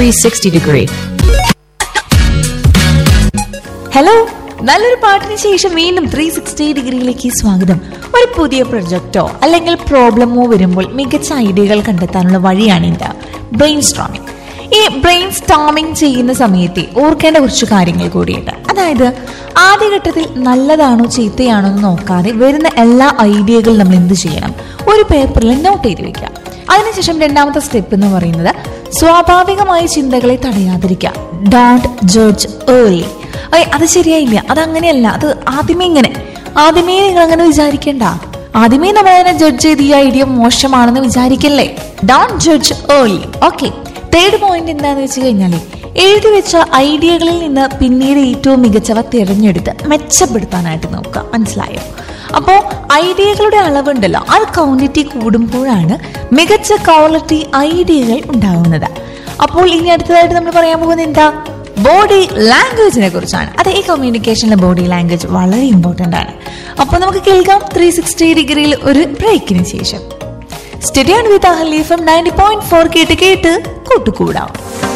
360 degree. Hello നല്ലൊരു പാട്ടിന് ശേഷം വീണ്ടും ത്രീ സിക്സ്റ്റി ഡിഗ്രിയിലേക്ക് സ്വാഗതം ഒരു പുതിയ പ്രൊജക്റ്റോ അല്ലെങ്കിൽ പ്രോബ്ലമോ വരുമ്പോൾ മികച്ച ഐഡിയകൾ കണ്ടെത്താനുള്ള വഴിയാണ് ഇത് ബ്രെയിൻ സ്ട്രോമിംഗ് ഈ ബ്രെയിൻ സ്റ്റോമിംഗ് ചെയ്യുന്ന സമയത്ത് ഓർക്കേണ്ട കുറച്ച് കാര്യങ്ങൾ കൂടിയുണ്ട് അതായത് ആദ്യഘട്ടത്തിൽ നല്ലതാണോ ചീത്തയാണോ എന്ന് നോക്കാതെ വരുന്ന എല്ലാ ഐഡിയകളും നമ്മൾ എന്ത് ചെയ്യണം ഒരു പേപ്പറിൽ നോട്ട് ചെയ്ത് വെക്കാം അതിനുശേഷം രണ്ടാമത്തെ സ്റ്റെപ്പ് എന്ന് പറയുന്നത് സ്വാഭാവികമായ ചിന്തകളെ തടയാതിരിക്കുക ഡോണ്ട് ജഡ്ജ് ഏർലി ഏയ് അത് ശരിയായില്ല അത് അങ്ങനെയല്ല അത് ആദ്യമേ ഇങ്ങനെ ആദ്യമേ നിങ്ങൾ അങ്ങനെ വിചാരിക്കണ്ട ആദ്യമേ നമ്മൾ അതിനെ ജഡ്ജ് ചെയ്ത് ഈ ഐഡിയ മോശമാണെന്ന് വിചാരിക്കല്ലേ don't judge early okay third point എന്താന്ന് വെച്ച് കഴിഞ്ഞാല് എഴുതി വെച്ച ഐഡിയകളിൽ നിന്ന് പിന്നീട് ഏറ്റവും മികച്ചവ തിരഞ്ഞെടുത്ത് മെച്ചപ്പെടുത്താനായിട്ട് നോക്കുക മനസ്സിലായോ അപ്പോൾ ഐഡിയകളുടെ അളവുണ്ടല്ലോ അത് ക്വാണ്ടിറ്റി കൂടുമ്പോഴാണ് മികച്ച ക്വാളിറ്റി ഐഡിയകൾ ഉണ്ടാവുന്നത് അപ്പോൾ ഇനി അടുത്തതായിട്ട് നമ്മൾ പറയാൻ പോകുന്നത് എന്താ ബോഡി ലാംഗ്വേജിനെ കുറിച്ചാണ് അത് ഈ കമ്മ്യൂണിക്കേഷനിലെ ബോഡി ലാംഗ്വേജ് വളരെ ഇമ്പോർട്ടൻ്റ് ആണ് അപ്പോൾ നമുക്ക് കേൾക്കാം ത്രീ സിക്സ്റ്റി ഡിഗ്രിയിൽ ഒരു ബ്രേക്കിന് ശേഷം സ്റ്റഡിയാണ് with Ahali from ninety point four കേട്ട് കേട്ട് കൂട്ടുകൂടാം